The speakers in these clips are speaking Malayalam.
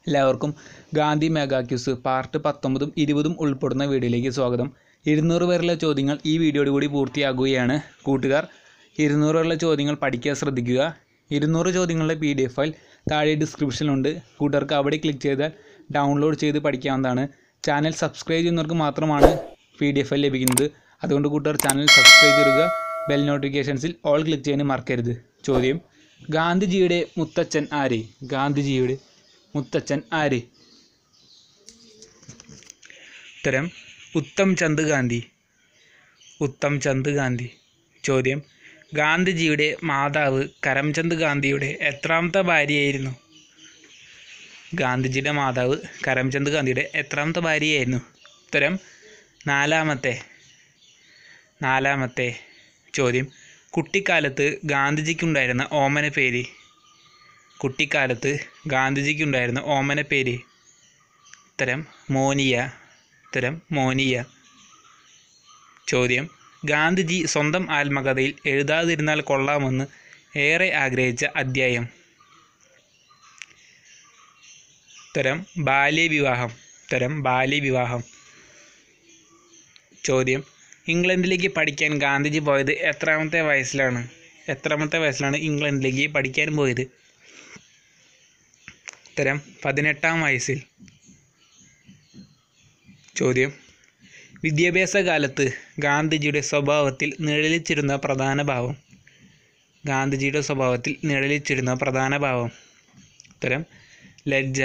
എല്ലാവർക്കും ഗാന്ധി മെഗാ ക്യൂസ് പാർട്ട് പത്തൊമ്പതും ഇരുപതും ഉൾപ്പെടുന്ന വീഡിയോയിലേക്ക് സ്വാഗതം ഇരുന്നൂറ് പേരുള്ള ചോദ്യങ്ങൾ ഈ വീഡിയോയോട് കൂടി പൂർത്തിയാകുകയാണ് കൂട്ടുകാർ ഇരുന്നൂറ് പേരുള്ള ചോദ്യങ്ങൾ പഠിക്കാൻ ശ്രദ്ധിക്കുക ഇരുന്നൂറ് ചോദ്യങ്ങളുടെ പി ഡി എഫ് ഫയൽ താഴെ ഡിസ്ക്രിപ്ഷനിലുണ്ട് കൂട്ടുകാർക്ക് അവിടെ ക്ലിക്ക് ചെയ്താൽ ഡൗൺലോഡ് ചെയ്ത് പഠിക്കാവുന്നതാണ് ചാനൽ സബ്സ്ക്രൈബ് ചെയ്യുന്നവർക്ക് മാത്രമാണ് പി ഡി എഫ് ഫയൽ ലഭിക്കുന്നത് അതുകൊണ്ട് കൂട്ടുകാർ ചാനൽ സബ്സ്ക്രൈബ് ചെയ്യുക ബെൽ നോട്ടിഫിക്കേഷൻസിൽ ഓൾ ക്ലിക്ക് ചെയ്യാൻ മറക്കരുത് ചോദ്യം ഗാന്ധിജിയുടെ മുത്തച്ഛൻ ആര് ഗാന്ധിജിയുടെ മുത്തച്ഛൻ ആര് ഉത്തരം ഉത്തം ചന്ദ് ഗാന്ധി ഉത്തം ചന്ദ് ഗാന്ധി ചോദ്യം ഗാന്ധിജിയുടെ മാതാവ് കരംചന്ദ് ഗാന്ധിയുടെ എത്രാമത്തെ ഭാര്യയായിരുന്നു ഗാന്ധിജിയുടെ മാതാവ് കരംചന്ദ് ഗാന്ധിയുടെ എത്രാമത്തെ ഭാര്യയായിരുന്നു ഉത്തരം നാലാമത്തെ നാലാമത്തെ ചോദ്യം കുട്ടിക്കാലത്ത് ഗാന്ധിജിക്കുണ്ടായിരുന്ന ഓമന പേര് കുട്ടിക്കാലത്ത് ഗാന്ധിജിക്കുണ്ടായിരുന്ന ഓമന പേര് ഉത്തരം മോനിയ ഉത്തരം മോനിയ ചോദ്യം ഗാന്ധിജി സ്വന്തം ആത്മകഥയിൽ എഴുതാതിരുന്നാൽ കൊള്ളാമെന്ന് ഏറെ ആഗ്രഹിച്ച അധ്യായം ഉത്തരം ബാല്യവിവാഹം ഉത്തരം ബാല്യവിവാഹം ചോദ്യം ഇംഗ്ലണ്ടിലേക്ക് പഠിക്കാൻ ഗാന്ധിജി പോയത് എത്രാമത്തെ വയസ്സിലാണ് എത്രാമത്തെ വയസ്സിലാണ് ഇംഗ്ലണ്ടിലേക്ക് പഠിക്കാൻ പോയത് ഉത്തരം പതിനെട്ടാം വയസ്സിൽ ചോദ്യം വിദ്യാഭ്യാസ കാലത്ത് ഗാന്ധിജിയുടെ സ്വഭാവത്തിൽ നിഴലിച്ചിരുന്ന പ്രധാന ഭാവം ഗാന്ധിജിയുടെ സ്വഭാവത്തിൽ നിഴലിച്ചിരുന്ന പ്രധാന ഭാവം ഉത്തരം ലജ്ജ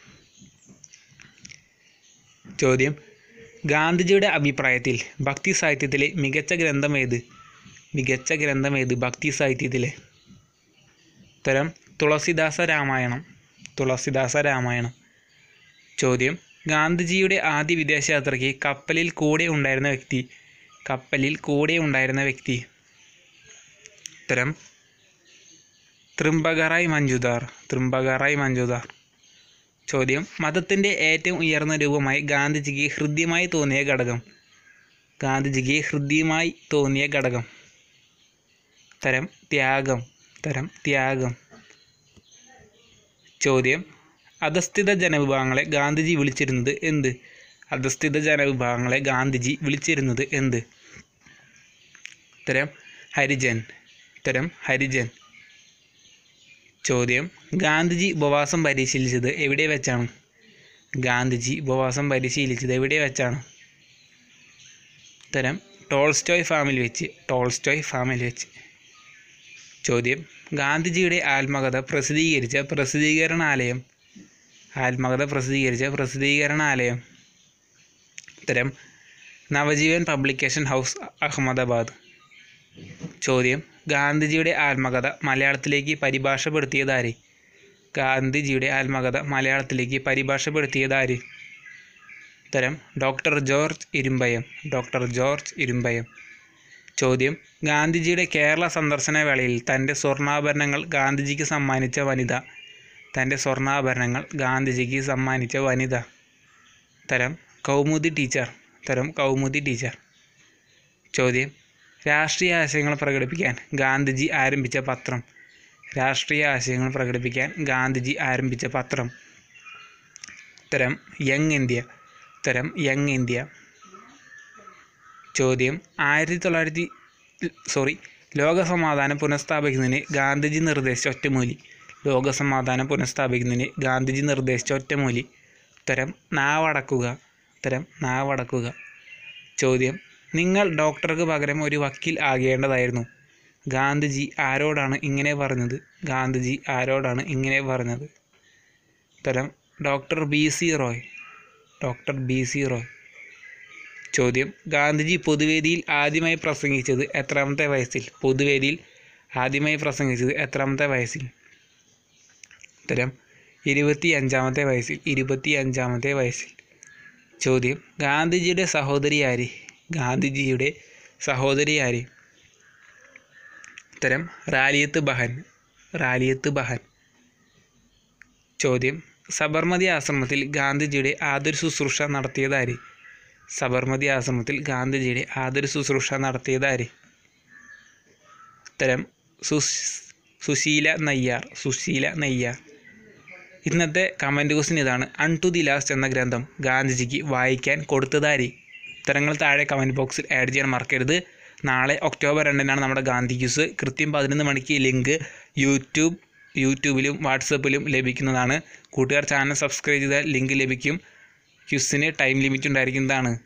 ചോദ്യം ഗാന്ധിജിയുടെ അഭിപ്രായത്തിൽ ഭക്തി സാഹിത്യത്തിലെ മികച്ച ഗ്രന്ഥം ഏത് മികച്ച ഗ്രന്ഥം ഏത് ഭക്തി സാഹിത്യത്തിലെ ഉത്തരം തുളസിദാസ രാമായണം തുളസിദാസ രാമായണം ചോദ്യം ഗാന്ധിജിയുടെ ആദ്യ വിദേശയാത്രയ്ക്ക് കപ്പലിൽ കൂടെ ഉണ്ടായിരുന്ന വ്യക്തി കപ്പലിൽ കൂടെ ഉണ്ടായിരുന്ന വ്യക്തി ഉത്തരം തൃംബകറായ് മഞ്ജുദാർ തൃംബകറായ് മഞ്ജുദാർ ചോദ്യം മതത്തിൻ്റെ ഏറ്റവും ഉയർന്ന രൂപമായി ഗാന്ധിജിക്ക് ഹൃദ്യമായി തോന്നിയ ഘടകം ഗാന്ധിജിക്ക് ഹൃദ്യമായി തോന്നിയ ഘടകം തരം ത്യാഗം തരം ത്യാഗം ചോദ്യം അധസ്ഥിത ജനവിഭാഗങ്ങളെ ഗാന്ധിജി വിളിച്ചിരുന്നത് എന്ത് അധസ്ഥിത ജനവിഭാഗങ്ങളെ ഗാന്ധിജി വിളിച്ചിരുന്നത് എന്ത് ഉത്തരം ഹരിജൻ ഉത്തരം ഹരിജൻ ചോദ്യം ഗാന്ധിജി ഉപവാസം പരിശീലിച്ചത് എവിടെ വെച്ചാണ് ഗാന്ധിജി ഉപവാസം പരിശീലിച്ചത് എവിടെ വെച്ചാണ് ഉത്തരം ടോൾസ്റ്റോയ് ഫാമിൽ വെച്ച് ടോൾസ്റ്റോയ് ഫാമിൽ വെച്ച് ചോദ്യം ഗാന്ധിജിയുടെ ആത്മകഥ പ്രസിദ്ധീകരിച്ച പ്രസിദ്ധീകരണാലയം ആത്മകഥ പ്രസിദ്ധീകരിച്ച പ്രസിദ്ധീകരണാലയം ഉത്തരം നവജീവൻ പബ്ലിക്കേഷൻ ഹൗസ് അഹമ്മദാബാദ് ചോദ്യം ഗാന്ധിജിയുടെ ആത്മകഥ മലയാളത്തിലേക്ക് പരിഭാഷപ്പെടുത്തിയതാര് ഗാന്ധിജിയുടെ ആത്മകഥ മലയാളത്തിലേക്ക് പരിഭാഷപ്പെടുത്തിയതാര് ഉത്തരം doctor George Irumbayam doctor George Irumbayam ചോദ്യം ഗാന്ധിജിയുടെ കേരള സന്ദർശന വേളയിൽ തൻ്റെ സ്വർണ്ണാഭരണങ്ങൾ ഗാന്ധിജിക്ക് സമ്മാനിച്ച വനിത തൻ്റെ സ്വർണ്ണാഭരണങ്ങൾ ഗാന്ധിജിക്ക് സമ്മാനിച്ച വനിത തരം കൗമുദി ടീച്ചർ തരം കൗമുദി ടീച്ചർ ചോദ്യം രാഷ്ട്രീയ ആശയങ്ങൾ പ്രകടിപ്പിക്കാൻ ഗാന്ധിജി ആരംഭിച്ച പത്രം രാഷ്ട്രീയ ആശയങ്ങൾ പ്രകടിപ്പിക്കാൻ ഗാന്ധിജി ആരംഭിച്ച പത്രം ഉത്തരം യങ് ഇന്ത്യ ഉത്തരം യങ് ഇന്ത്യ ചോദ്യം ആയിരത്തി തൊള്ളായിരത്തി സോറി ലോകസമാധാനം പുനഃസ്ഥാപിക്കുന്നതിന് ഗാന്ധിജി നിർദ്ദേശിച്ച ഒറ്റമൂലി ലോകസമാധാനം പുനഃസ്ഥാപിക്കുന്നതിന് ഗാന്ധിജി നിർദ്ദേശിച്ച ഒറ്റമൂലി ഉത്തരം നാവടക്കുക ഉത്തരം നാവടക്കുക ചോദ്യം നിങ്ങൾ ഡോക്ടർക്ക് പകരം ഒരു വക്കീൽ ആകേണ്ടതായിരുന്നു ഗാന്ധിജി ആരോടാണ് ഇങ്ങനെ പറഞ്ഞത് ഗാന്ധിജി ആരോടാണ് ഇങ്ങനെ പറഞ്ഞത് ഉത്തരം doctor B C Roy doctor B C Roy ചോദ്യം ഗാന്ധിജി പൊതുവേദിയിൽ ആദ്യമായി പ്രസംഗിച്ചത് എത്രാമത്തെ വയസ്സിൽ പൊതുവേദിയിൽ ആദ്യമായി പ്രസംഗിച്ചത് എത്രാമത്തെ വയസ്സിൽ ഉത്തരം ഇരുപത്തി അഞ്ചാമത്തെ വയസ്സിൽ ഇരുപത്തി അഞ്ചാമത്തെ വയസ്സിൽ ചോദ്യം ഗാന്ധിജിയുടെ സഹോദരി ആര് ഗാന്ധിജിയുടെ സഹോദരി ആര് ഉത്തരം റാലിയത്ത് ബഹൻ റാലിയത്ത് ബഹൻ ചോദ്യം സബർമതി ആശ്രമത്തിൽ ഗാന്ധിജിയുടെ ആദര ശുശ്രൂഷ നടത്തിയതാര് സബർമതി ആശ്രമത്തിൽ ഗാന്ധിജിയുടെ ആദര ശുശ്രൂഷ നടത്തിയതാര് ഉത്തരം സുശ് സുശീല നയ്യാർ സുശീല നയ്യാർ ഇന്നത്തെ കമൻറ്റ് ക്വസ്റ്റ്യൻ ഇതാണ് അൺ ടു ദി ലാസ്റ്റ് എന്ന ഗ്രന്ഥം ഗാന്ധിജിക്ക് വായിക്കാൻ കൊടുത്തതാരി ഉത്തരങ്ങൾ താഴെ കമൻറ്റ് ബോക്സിൽ ആഡ് ചെയ്യാൻ മറക്കരുത് നാളെ ഒക്ടോബർ രണ്ടിനാണ് നമ്മുടെ ഗാന്ധി ക്യൂസ് കൃത്യം പതിനൊന്ന് മണിക്ക് ലിങ്ക് യൂട്യൂബ് യൂട്യൂബിലും വാട്സപ്പിലും ലഭിക്കുന്നതാണ് കൂട്ടുകാർ ചാനൽ സബ്സ്ക്രൈബ് ചെയ്താൽ ലിങ്ക് ലഭിക്കും ക്യൂസിന് ടൈം ലിമിറ്റ് ഉണ്ടായിരിക്കുന്നതാണ്